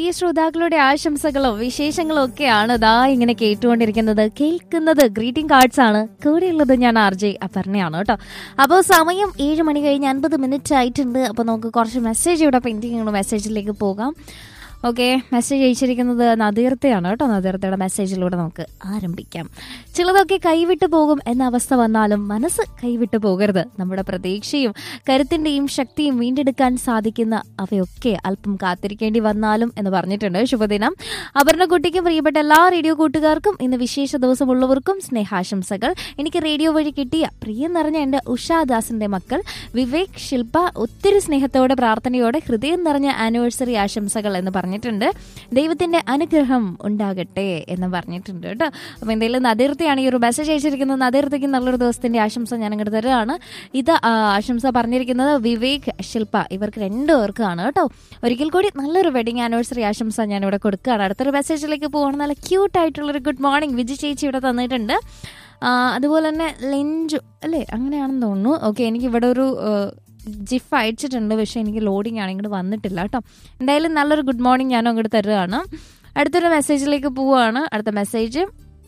പ്രിയ ശ്രോതാക്കളുടെ ആശംസകളും വിശേഷങ്ങളും ഒക്കെയാണ് ദാ ഇങ്ങനെ കേട്ടുകൊണ്ടിരിക്കുന്നത് കേൾക്കുന്നത് ഗ്രീറ്റിംഗ് കാർഡ്സ് ആണ് കൂടെയുള്ളത് ഞാൻ ആർ ജെ അപർണയാണ് കേട്ടോ അപ്പോൾ സമയം ഏഴ് മണി കഴിഞ്ഞ് അൻപത് മിനിറ്റ് ആയിട്ടുണ്ട് അപ്പോൾ നമുക്ക് കുറച്ച് മെസ്സേജ് ഇവിടെ പെയിന്റിംഗ് മെസ്സേജിലേക്ക് പോകാം ഓക്കെ മെസ്സേജ് അയച്ചിരിക്കുന്നത് നദീർത്തയാണ് കേട്ടോ നദീർത്തയുടെ മെസ്സേജിലൂടെ നമുക്ക് ആരംഭിക്കാം ചിലതൊക്കെ കൈവിട്ടു പോകും എന്ന അവസ്ഥ വന്നാലും മനസ്സ് കൈവിട്ടു പോകരുത് നമ്മുടെ പ്രതീക്ഷയും കരുത്തിന്റെയും ശക്തിയും വീണ്ടെടുക്കാൻ സാധിക്കുന്ന അവയൊക്കെ അല്പം കാത്തിരിക്കേണ്ടി വന്നാലും എന്ന് പറഞ്ഞിട്ടുണ്ട് ശുഭദിനം അപർണക്കുട്ടിക്കും പ്രിയപ്പെട്ട എല്ലാ റേഡിയോ കൂട്ടുകാർക്കും ഇന്ന് വിശേഷ ദിവസമുള്ളവർക്കും സ്നേഹാശംസകൾ എനിക്ക് റേഡിയോ വഴി കിട്ടിയ പ്രിയം നിറഞ്ഞ എന്റെ ഉഷാദാസിന്റെ മക്കൾ വിവേക് ശില്പ ഒത്തിരി സ്നേഹത്തോടെ പ്രാർത്ഥനയോടെ ഹൃദയം നിറഞ്ഞ ആനിവേഴ്സറി ആശംസകൾ എന്ന് പറഞ്ഞിട്ടുണ്ട് ദൈവത്തിന്റെ അനുഗ്രഹം ഉണ്ടാകട്ടെ എന്ന് പറഞ്ഞിട്ടുണ്ട് കേട്ടോ അപ്പൊ എന്തെങ്കിലും നദീർത്തിയാണ് ഈ ഒരു മെസ്സേജ് അയച്ചിരിക്കുന്നത് നദീർത്തിക്ക് നല്ലൊരു ദിവസത്തിന്റെ ആശംസ ഞാൻ അങ്ങോട്ട് തരുകയാണ് ഇത് ആ, ആശംസ പറഞ്ഞിരിക്കുന്നത് വിവേക് ശില്പ ഇവർക്ക് രണ്ടുപേർക്കാണ് കേട്ടോ ഒരിക്കൽ കൂടി നല്ലൊരു വെഡിങ് ആനിവേഴ്സറി ആശംസ ഞാൻ ഇവിടെ കൊടുക്കുകയാണ് അടുത്തൊരു മെസ്സേജിലേക്ക് പോകണം നല്ല ക്യൂട്ട് ആയിട്ടുള്ളൊരു ഗുഡ് മോർണിംഗ് വിജി ചേച്ചി ഇവിടെ തന്നിട്ടുണ്ട് ആ, അതുപോലെ തന്നെ ലെഞ്ചു അല്ലേ അങ്ങനെയാണെന്ന് തോന്നുന്നു ഓക്കെ എനിക്ക് ഇവിടെ ഒരു ആ, ജിഫ് അയച്ചിട്ടുണ്ട് പക്ഷെ എനിക്ക് ലോഡിംഗ് ആണ് ഇങ്ങോട്ട് വന്നിട്ടില്ല കേട്ടോ എന്തായാലും നല്ലൊരു ഗുഡ് മോർണിംഗ് ഞാനും അങ്ങോട്ട് തരുകയാണ് അടുത്തൊരു മെസ്സേജിലേക്ക് പോവുകയാണ് അടുത്ത മെസ്സേജ്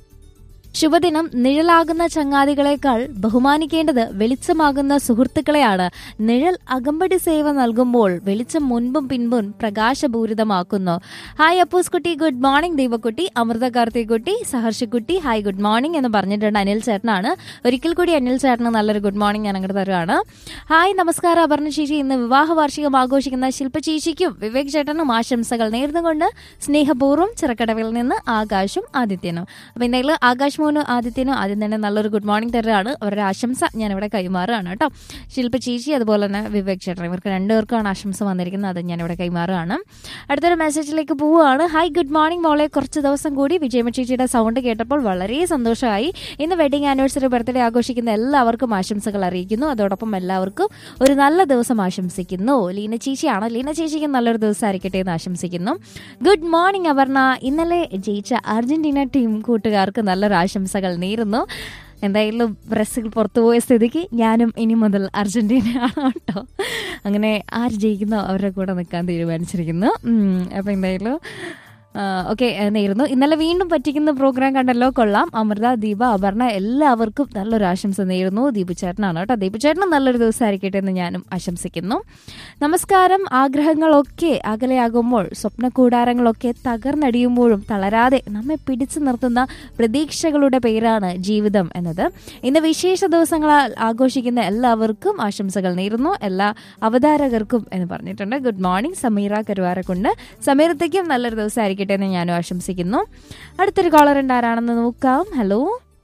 ശുഭദിനം നിഴലാകുന്ന ചങ്ങാതികളെക്കാൾ ബഹുമാനിക്കേണ്ടത് വെളിച്ചമാകുന്ന സുഹൃത്തുക്കളെയാണ് നിഴൽ അകമ്പടി സേവ നൽകുമ്പോൾ വെളിച്ചം മുൻപും പിൻപും പ്രകാശപൂരിതമാക്കുന്നു ഹായ് അപ്പൂസ്കുട്ടി ഗുഡ് മോർണിംഗ് ദീപക്കുട്ടി അമൃത കാർത്തികുട്ടി സഹർഷിക്കുട്ടി ഹായ് ഗുഡ് മോർണിംഗ് എന്ന് പറഞ്ഞിട്ടുണ്ട് അനിൽ ചേട്ടനാണ് ഒരിക്കൽ കൂടി അനിൽ ചേട്ടന് നല്ലൊരു ഗുഡ് മോർണിംഗ് ഞാൻ അങ്ങോട്ട് തരുവാണ് ഹായ് നമസ്കാരം അപർണ ചേച്ചി ഇന്ന് വിവാഹ വാർഷികം ആഘോഷിക്കുന്ന ശില്പ ചേച്ചിക്കും വിവേക് ചേട്ടനും ആശംസകൾ നേർന്നുകൊണ്ട് സ്നേഹപൂർവ്വം ചിറക്കടവിൽ നിന്ന് ആകാശും ആദിത്യനും അപ്പൊ എന്തായാലും ആകാശ് മോനും ആദിത്യനും ആദ്യം തന്നെ നല്ലൊരു ഗുഡ് മോർണിംഗ് തരുകയാണ് അവരുടെ ആശംസ ഞാൻ ഇവിടെ കൈമാറുകയാണ് കേട്ടോ ശില്പ ചേച്ചി അതുപോലെ തന്നെ വിവേക് ചേട്ടൻ ഇവർക്ക് രണ്ടുപേർക്കാണ് ആശംസ വന്നിരിക്കുന്നത് അത് ഞാൻ ഇവിടെ കൈമാറുകയാണ് അടുത്തൊരു മെസ്സേജിലേക്ക് പോവുകയാണ് ഹായ് ഗുഡ് മോർണിംഗ് മോളെ കുറച്ച് ദിവസം കൂടി വിജയമ ചേച്ചിയുടെ സൗണ്ട് കേട്ടപ്പോൾ വളരെ സന്തോഷമായി ഇന്ന് വെഡിങ് ആനിവേഴ്സറി ബർത്ത്ഡേ ആഘോഷിക്കുന്ന എല്ലാവർക്കും ആശംസകൾ അറിയിക്കുന്നു അതോടൊപ്പം എല്ലാവർക്കും ഒരു നല്ല ദിവസം ആശംസിക്കുന്നു ലീന ചേച്ചിയാണ് ലീന ചേച്ചിക്ക് നല്ലൊരു ദിവസം ആയിരിക്കട്ടെ എന്ന് ആശംസിക്കുന്നു ഗുഡ് മോർണിംഗ് അപർണ ഇന്നലെ ജയിച്ച അർജന്റീന ടീം കൂട്ടുകാർക്ക് നല്ലൊരു ആശംസകൾ നേരുന്നു എന്തായാലും ബ്രസീൽ പുറത്തുപോയ സ്ഥിതിക്ക് ഞാനും ഇനി മുതൽ അർജന്റീനയാണ് കേട്ടോ അങ്ങനെ ആര് ജയിക്കുന്നോ അവരുടെ കൂടെ നിൽക്കാൻ തീരുമാനിച്ചിരിക്കുന്നു ഉം, അപ്പൊ എന്തായാലും ഓക്കെ നേരുന്നു ഇന്നലെ വീണ്ടും പറ്റിക്കുന്ന പ്രോഗ്രാം കണ്ടല്ലോ കൊള്ളാം അമൃത ദീപ അപർണ എല്ലാവർക്കും നല്ലൊരു ആശംസ നേരുന്നു ദീപു ചേട്ടനാണ് കേട്ടോ ദീപു ചേട്ടനും നല്ലൊരു ദിവസം ആയിരിക്കട്ടെ എന്ന് ഞാനും ആശംസിക്കുന്നു നമസ്കാരം ആഗ്രഹങ്ങളൊക്കെ അകലെയാകുമ്പോൾ സ്വപ്ന കൂടാരങ്ങളൊക്കെ തകർന്നടിയുമ്പോഴും തളരാതെ നമ്മെ പിടിച്ചു നിർത്തുന്ന പ്രതീക്ഷകളുടെ പേരാണ് ജീവിതം എന്നത് ഇന്ന് വിശേഷ ദിവസങ്ങളാൽ ആഘോഷിക്കുന്ന എല്ലാവർക്കും ആശംസകൾ നേരുന്നു എല്ലാ അവതാരകർക്കും എന്ന് പറഞ്ഞിട്ടുണ്ട് ഗുഡ് മോർണിംഗ് സമീറ കരുവാരക്കുണ്ട് സമീറത്തേക്കും നല്ലൊരു ദിവസം ആയിരിക്കട്ടെ എന്ന് ഞാനും ആശംസിക്കുന്നു അടുത്തൊരു കോളർ ഉണ്ട് ആരാണെന്ന് നോക്കാം ഹലോ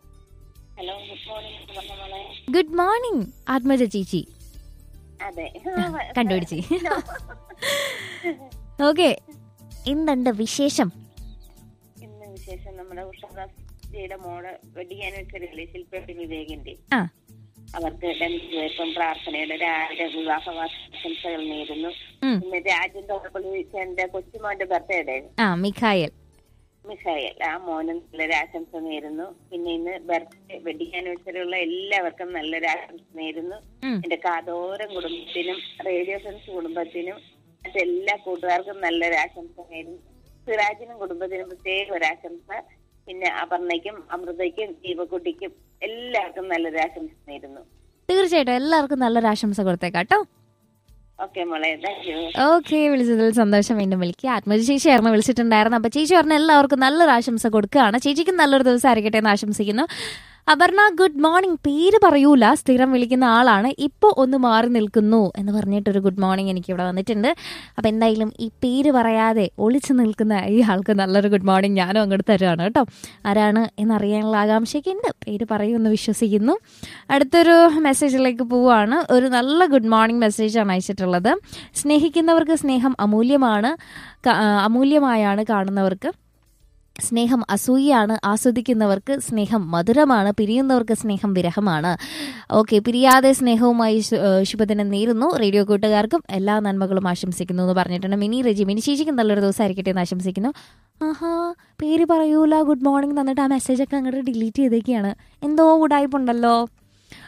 ഹലോ ഗുഡ് മോർണിംഗ് പറഞ്ഞ മോളെ ഗുഡ് മോർണിംഗ് ആത്മജ ചേച്ചി അതെ കണ്ടുപിടിച്ച് ഓക്കെ എന്തുണ്ട് വിശേഷം ഇന്ന് വിശേഷം നമ്മുടെ ഉഷാദാസിയുടെ മോള് വെഡിങ് ആനിവേഴ്സറി അല്ലേ ശില്പയുടെ വിവേകിന്റെ ആ അവർക്ക് രണ്ടുപേർക്കും പ്രാർത്ഥനയുടെ രാവിലെ വിവാഹ ആശംസകൾ നേരുന്നു ഉം. പിന്നെ രാജൻ തോപ്പള്ളി എന്റെ കൊച്ചുമോന്റെ ബർത്ത്ഡേ ആ മിഖായൽ മിഷായൽ ആ മോനും നല്ലൊരു ആശംസ നേരുന്നു പിന്നെ ഇന്ന് ബർത്ത്ഡേ വെഡിങ് ആനിവേഴ്സറി ഉള്ള എല്ലാവർക്കും നല്ലൊരു ആശംസ നേരുന്നു ഉം. എന്റെ കാതോരം കുടുംബത്തിനും റേഡിയോ ഫ്രണ്ട്സ് കുടുംബത്തിനും മറ്റെല്ലാ കൂട്ടുകാർക്കും നല്ലൊരു ആശംസ നേരുന്നു സിറാജിനും കുടുംബത്തിനും പ്രത്യേക ഒരു ആശംസ പിന്നെ അപർണയ്ക്കും അമൃതയ്ക്കും ദീപക്കുട്ടിക്കും എല്ലാവർക്കും നല്ലൊരു ആശംസ നേരുന്നു തീർച്ചയായിട്ടും എല്ലാവർക്കും നല്ലൊരു ആശംസ കൊടുത്തേക്കാം കേട്ടോ ഓക്കെ മോളെ താങ്ക് യു ഓക്കെ വിളിച്ചതിൽ സന്തോഷം വീണ്ടും വിളിക്കുക ആത്മജി ചേച്ചിയായിരുന്നു വിളിച്ചിട്ടുണ്ടായിരുന്നു അപ്പൊ ചേച്ചി പറഞ്ഞ എല്ലാവർക്കും നല്ലൊരു ആശംസ കൊടുക്കുകയാണ് ചേച്ചിക്ക് നല്ലൊരു ദിവസം ആയിരിക്കട്ടെ എന്ന് ആശംസിക്കുന്നു അപർണ ഗുഡ് മോർണിംഗ് പേര് പറയൂല സ്ഥിരം വിളിക്കുന്ന ആളാണ് ഇപ്പോൾ ഒന്ന് മാറി നിൽക്കുന്നു എന്ന് പറഞ്ഞിട്ടൊരു ഗുഡ് മോർണിംഗ് എനിക്ക് ഇവിടെ വന്നിട്ടുണ്ട് അപ്പം എന്തായാലും ഈ പേര് പറയാതെ ഒളിച്ചു നിൽക്കുന്ന ഈ ആൾക്ക് നല്ലൊരു ഗുഡ് മോർണിംഗ് ഞാനും അങ്ങോട്ട് തരുവാണ് കേട്ടോ ആരാണ് എന്നറിയാനുള്ള ആകാംക്ഷയ്ക്ക് ഉണ്ട് പേര് പറയുമെന്ന് വിശ്വസിക്കുന്നു അടുത്തൊരു മെസ്സേജിലേക്ക് പോവുകയാണ് ഒരു നല്ല ഗുഡ് മോർണിംഗ് മെസ്സേജാണ് അയച്ചിട്ടുള്ളത് സ്നേഹിക്കുന്നവർക്ക് സ്നേഹം അമൂല്യമാണ് ക- ആ, അമൂല്യമായാണ് കാണുന്നവർക്ക് സ്നേഹം അസൂയയാണ് ആസ്വദിക്കുന്നവർക്ക് സ്നേഹം മധുരമാണ് പിരിയുന്നവർക്ക് സ്നേഹം വിരഹമാണ് ഓക്കെ പിരിയാതെ സ്നേഹവുമായി ശു- ഏഹ് ശുഭദിനം നേരുന്നു റേഡിയോ കൂട്ടുകാർക്കും എല്ലാ നന്മകളും ആശംസിക്കുന്നു എന്ന് പറഞ്ഞിട്ടുണ്ട് മിനി റെജി മിനി ചേച്ചിക്കും നല്ലൊരു ദിവസം ആയിരിക്കട്ടെ എന്ന് ആശംസിക്കുന്നു ആഹാ പേര് പറയൂല ഗുഡ് മോർണിംഗ് തന്നിട്ട് ആ മെസ്സേജൊക്കെ അങ്ങോട്ട് ഡിലീറ്റ് ചെയ്തേക്കാണ് എന്തോ ഉടായ്പുണ്ടല്ലോ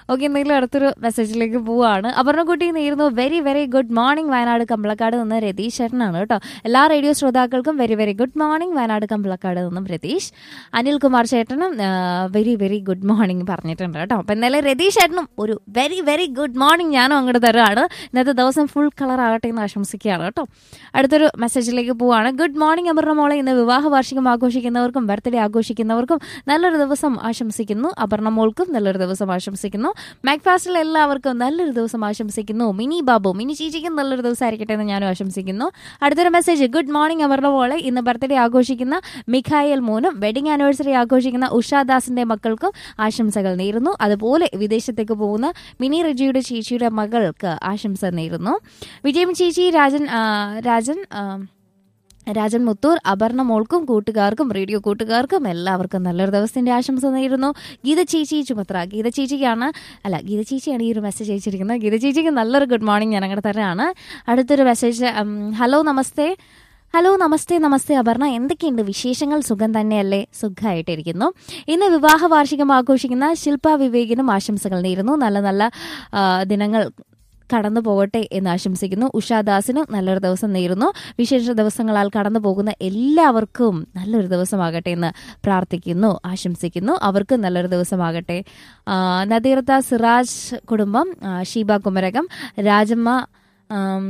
ഓക്കെ എന്തെങ്കിലും അടുത്തൊരു മെസ്സേജിലേക്ക് പോവാണ് അപർണക്കുട്ടി നേരുന്നു very very good morning Wayanad Kambalakkad നിന്ന് രതീഷ് ചേട്ടനാണ് കേട്ടോ എല്ലാ റേഡിയോ ശ്രോതാക്കൾക്കും very very good morning Wayanad Kambalakkad നിന്നും രതീഷ് അനിൽകുമാർ ചേട്ടനും വെരി വെരി ഗുഡ് മോർണിംഗ് പറഞ്ഞിട്ടുണ്ട് കേട്ടോ അപ്പം എന്തായാലും രതീഷ് ചേട്ടനും ഒരു വെരി വെരി ഗുഡ് മോർണിംഗ് ഞാനും അങ്ങോട്ട് തരുവാണ് ഇന്നത്തെ ദിവസം ഫുൾ കളർ ആകട്ടെ എന്ന് ആശംസിക്കുകയാണ് കേട്ടോ അടുത്തൊരു മെസ്സേജിലേക്ക് പോവാണ് ഗുഡ് മോർണിംഗ് അപർണ മോളെ ഇന്ന് വിവാഹ വാർഷികം ആഘോഷിക്കുന്നവർക്കും ബർത്ത്ഡേ ആഘോഷിക്കുന്നവർക്കും നല്ലൊരു ദിവസം ആശംസിക്കുന്നു അപർണ മോൾക്കും നല്ലൊരു ദിവസം ആശംസിക്കുന്നു മാക്ഫാസ്റ്റിൽ എല്ലാവർക്കും നല്ലൊരു ദിവസം ആശംസിക്കുന്നു മിനി ബാബു മിനി ചേച്ചിക്കും നല്ലൊരു ദിവസം ആയിരിക്കട്ടെ എന്ന് ഞാനും ആശംസിക്കുന്നു അടുത്തൊരു മെസ്സേജ് ഗുഡ് മോർണിംഗ് അപർണ മോളെ ഇന്ന് ബർത്ത്ഡേ ആഘോഷിക്കുന്ന മിഖായൽ മോനും വെഡിങ് ആനിവേഴ്സറി ആഘോഷിക്കുന്ന ഉഷാദാസിന്റെ മക്കൾക്കും ആശംസകൾ നേരുന്നു അതുപോലെ വിദേശത്തേക്ക് പോകുന്ന മിനി റജിയുടെ ചേച്ചിയുടെ മകൾക്ക് ആശംസ നേരുന്നു വിജയം ചേച്ചി രാജൻ ആ, രാജൻ ആ, രാജൻ മുത്തൂർ അപർണ മോൾക്കും കൂട്ടുകാർക്കും റേഡിയോ കൂട്ടുകാർക്കും എല്ലാവർക്കും നല്ലൊരു ദിവസത്തിന്റെ ആശംസ നേരുന്നു ഗീത ചേച്ചി ചുമത്ര ഗീത ചേച്ചിക്കാണ് അല്ല ഗീത ചേച്ചിയാണ് ഈ ഒരു മെസ്സേജ് അയച്ചിരിക്കുന്നത് ഗീത ചേച്ചിക്ക് നല്ലൊരു ഗുഡ് മോർണിംഗ് ഞാൻ അങ്ങനെ തരാണ് അടുത്തൊരു മെസ്സേജ് ഉം, ഹലോ നമസ്തേ ഹലോ നമസ്തേ നമസ്തേ അപർണ എന്തൊക്കെയുണ്ട് വിശേഷങ്ങൾ സുഖം തന്നെയല്ലേ സുഖമായിട്ടിരിക്കുന്നു ഇന്ന് വിവാഹ വാർഷികം ആഘോഷിക്കുന്ന ശില്പ വിവേകിനും ആശംസകൾ നേരുന്നു നല്ല നല്ല ആ, ദിനങ്ങൾ കടന്നു പോകട്ടെ എന്ന് ആശംസിക്കുന്നു ഉഷാദാസിനും നല്ലൊരു ദിവസം നേരുന്നു വിശേഷ ദിവസങ്ങളാൽ കടന്നു പോകുന്ന എല്ലാവർക്കും നല്ലൊരു ദിവസമാകട്ടെ എന്ന് പ്രാർത്ഥിക്കുന്നു ആശംസിക്കുന്നു അവർക്കും നല്ലൊരു ദിവസമാകട്ടെ ആ, നദീർത്ത സിറാജ് കുടുംബം ആ, ഷീബ കുമരകം രാജമ്മ ആം,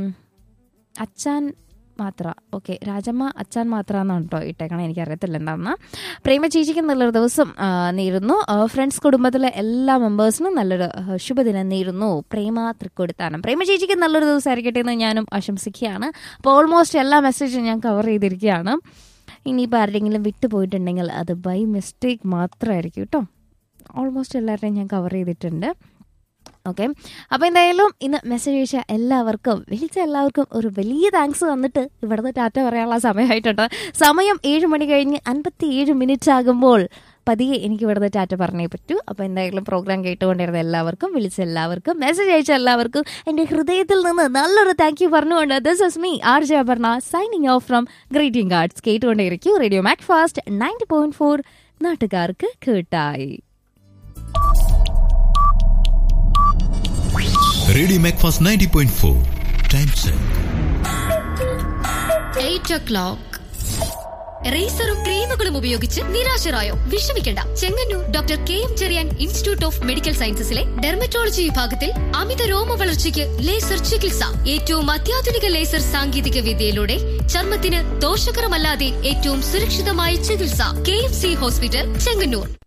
അച്ചാൻ മാത്ര ഓക്കെ രാജമ്മ അച്ചാൻ മാത്ര എന്നാണ് കേട്ടോ ഇട്ടേക്കണം എനിക്കറിയത്തില്ല എന്താണെന്ന് പ്രേമ ചേച്ചിക്ക് നല്ലൊരു ദിവസം ആ, നേരുന്നു ആ, ഫ്രണ്ട്സ് കുടുംബത്തിലെ എല്ലാ മെമ്പേഴ്സിനും നല്ലൊരു ആ, ശുഭദിനം നേരുന്നു പ്രേമ തൃക്കൊടുത്താനം പ്രേമ ചേച്ചിക്ക് നല്ലൊരു ദിവസം ആയിരിക്കട്ടെ എന്ന് ഞാനും ആശംസിക്കുകയാണ് അപ്പോൾ ഓൾമോസ്റ്റ് എല്ലാ മെസ്സേജും ഞാൻ കവർ ചെയ്തിരിക്കുകയാണ് ഇനിയിപ്പോൾ ആരുടെയെങ്കിലും വിട്ടുപോയിട്ടുണ്ടെങ്കിൽ അത് ബൈ മിസ്റ്റേക്ക് മാത്രമായിരിക്കും കേട്ടോ ഓൾമോസ്റ്റ് എല്ലാവരുടെയും ഞാൻ കവർ ചെയ്തിട്ടുണ്ട് ഓക്കെ അപ്പോൾ എന്തായാലും ഇന്ന് മെസ്സേജ് അയച്ച എല്ലാവർക്കും വിളിച്ച എല്ലാവർക്കും ഒരു വലിയ താങ്ക്സ് തന്നിട്ട് ഇവിടുന്ന് ടാറ്റ പറയാനുള്ള സമയമായിട്ടുണ്ട് സമയം ഏഴ് മണി കഴിഞ്ഞ് അൻപത്തി ഏഴ് മിനിറ്റ് ആകുമ്പോൾ പതിയെ എനിക്ക് ഇവിടുന്ന് ടാറ്റ പറഞ്ഞേ പറ്റൂ അപ്പോൾ എന്തായാലും പ്രോഗ്രാം കേട്ടുകൊണ്ടിരുന്ന എല്ലാവർക്കും വിളിച്ച എല്ലാവർക്കും മെസ്സേജ് അയച്ച എല്ലാവർക്കും എൻ്റെ ഹൃദയത്തിൽ നിന്ന് നല്ലൊരു താങ്ക് യു പറഞ്ഞുകൊണ്ട് this is me R J Aparna signing off from greeting cards കേട്ടുകൊണ്ടേയിരിക്കും radio Macfast ninety point four നാട്ടുകാർക്ക് കേട്ടായി radio Macfast ninety point four time check eight o'clock റേസറും ക്രീമുകളും ഉപയോഗിച്ച് നിരാശരായോ വിഷമിക്കണ്ട Chengannur doctor K M Cherian institute of medical സയൻസസിലെ ഡെർമറ്റോളജി വിഭാഗത്തിൽ അമിത രോമ വളർച്ചയ്ക്ക് ലേസർ ചികിത്സ ഏറ്റവും അത്യാധുനിക ലേസർ സാങ്കേതിക വിദ്യയിലൂടെ ചർമ്മത്തിന് ദോഷകരമല്ലാതെ ഏറ്റവും സുരക്ഷിതമായ ചികിത്സ K M C hospital Chengannur